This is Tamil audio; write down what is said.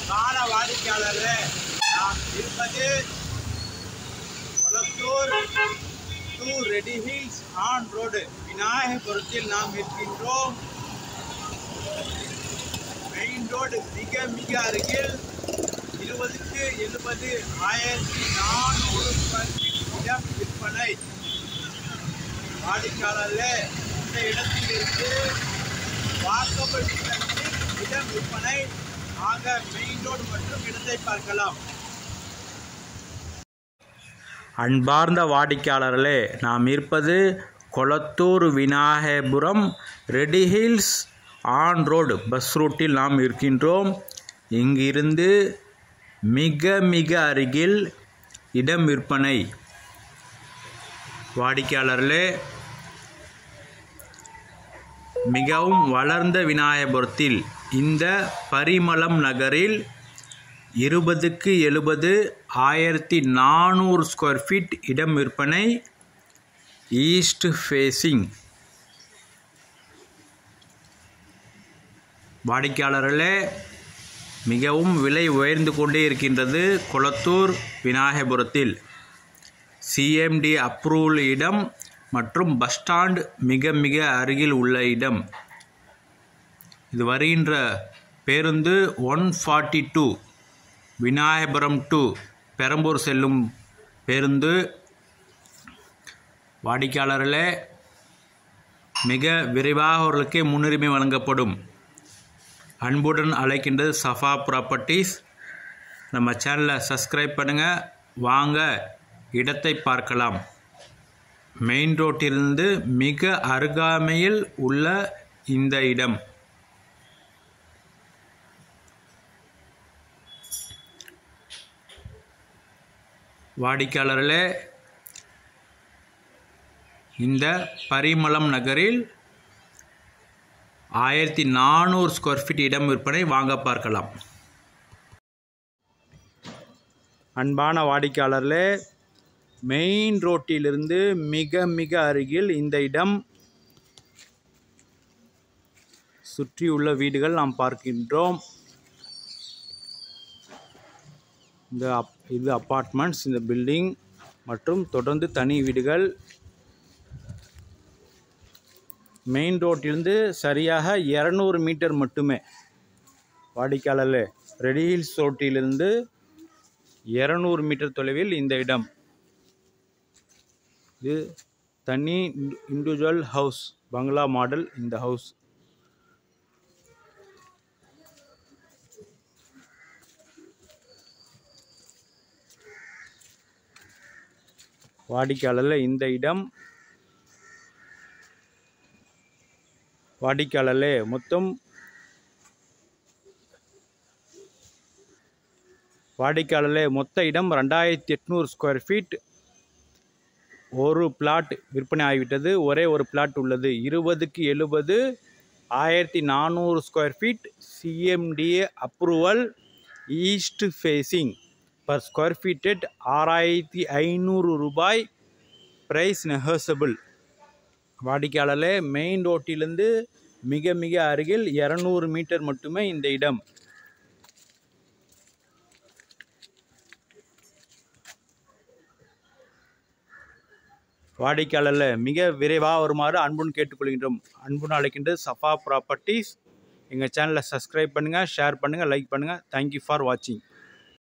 கால வாடிக்கையாளர்களே நாம் இருப்பது Kolathur to Red Hills on road விநாயகபுரத்தில் நாம் இருக்கின்றோம் மெயின் ரோடு மிக மிக அருகில் இருபதுக்கு எழுபது ஆயிரத்தி நானூறு ஸ்கொயர் ஃபீட் இடம் விற்பனை வாடிக்கையாளர்களே இந்த இடத்தில் இருந்து வாக்கபிள் இடம் விற்பனை ஆக மெயின் ரோடு மற்றும் இடத்தை பார்க்கலாம் அன்பார்ந்த வாடிக்கையாளர்களே நாம் இருப்பது Kolathur Vinayagapuram Red Hills on road bus ரூட்டில் நாம் இருக்கின்றோம் இங்கிருந்து மிக மிக அருகில் இடம் விற்பனை வாடிக்கையாளர்களே மிகவும் வளர்ந்த விநாயகபுரத்தில் இந்த பரிமளம் நகரில் இருபதுக்கு எழுபது ஆயிரத்தி நானூறு ஸ்கொயர் ஃபீட் இடம் விற்பனை ஈஸ்ட் ஃபேஸிங் வாடிக்கையாளர்களே மிகவும் விலை உயர்ந்து கொண்டே இருக்கின்றது கொளத்தூர் விநாயகபுரத்தில் சிஎம்டி அப்ரூவல் இடம் மற்றும் பஸ் ஸ்டாண்ட் மிக மிக அருகில் உள்ள இடம் இது வருகின்ற பேருந்து one forty two Vinayagapuram to Perambur செல்லும் பேருந்து வாடிக்கையாளர்களே மிக விரைவாக அவர்களுக்கே முன்னுரிமை வழங்கப்படும் அன்புடன் அழைக்கின்றது சஃபா ப்ராப்பர்ட்டிஸ் நம்ம சேனலை சப்ஸ்கிரைப் பண்ணுங்கள் வாங்க இடத்தை பார்க்கலாம் மெயின் ரோட்டிலிருந்து மிக அருகாமையில் உள்ள இந்த இடம் வாடிக்கையாளர்களே இந்த பரிமளம் நகரில் ஆயிரத்தி நானூறு ஸ்கொயர் ஃபீட் இடம் விற்பனை வாங்க பார்க்கலாம் அன்பான வாடிக்கையாளர்களே மெயின் ரோட்டிலிருந்து மிக மிக அருகில் இந்த இடம் சுற்றியுள்ள வீடுகள் நாம் பார்க்கின்றோம் இந்த அப் இது அப்பார்ட்மெண்ட்ஸ் இந்த பில்டிங் மற்றும் தொடர்ந்து தனி வீடுகள் மெயின் ரோட்டிலிருந்து சரியாக இரநூறு மீட்டர் மட்டுமே வாடிக்கையாளர் ரெடி ஹில்ஸ் ரோட்டிலிருந்து இரநூறு மீட்டர் தொலைவில் இந்த இடம் இது தனி இண்டிவிஜுவல் ஹவுஸ் பங்களா மாடல் இந்த ஹவுஸ் வாடிக்கையாளரில் இந்த இடம் வாடிக்கையாளர்களே மொத்தம் வாடிக்கையாளர்களே மொத்த இடம் ரெண்டாயிரத்தி எட்நூறு ஸ்கொயர் ஃபீட் ஒரு பிளாட் விற்பனை ஆகிவிட்டது ஒரே ஒரு பிளாட் உள்ளது இருபதுக்கு எழுபது ஆயிரத்தி நானூறு square feet CMDA approval east facing per square ஃபீட்டட் ஆறாயிரத்தி ஐநூறு ரூபாய் ப்ரைஸ் நெகோசபிள் வாடிக்கையாளர்களே மெயின் ரோட்டிலிருந்து மிக மிக அருகில் இரநூறு மீட்டர் மட்டுமே இந்த இடம் வாடிக்கையாளரில் மிக விரைவாக வருமாறு அன்புன்னு கேட்டுக்கொள்கின்றோம் அன்புன்னு அழைக்கின்றது சஃபா ப்ராப்பர்ட்டிஸ் எங்கள் சேனலை சப்ஸ்கிரைப் பண்ணுங்கள் ஷேர் பண்ணுங்கள் லைக் பண்ணுங்கள் தேங்க்யூ ஃபார் வாட்சிங்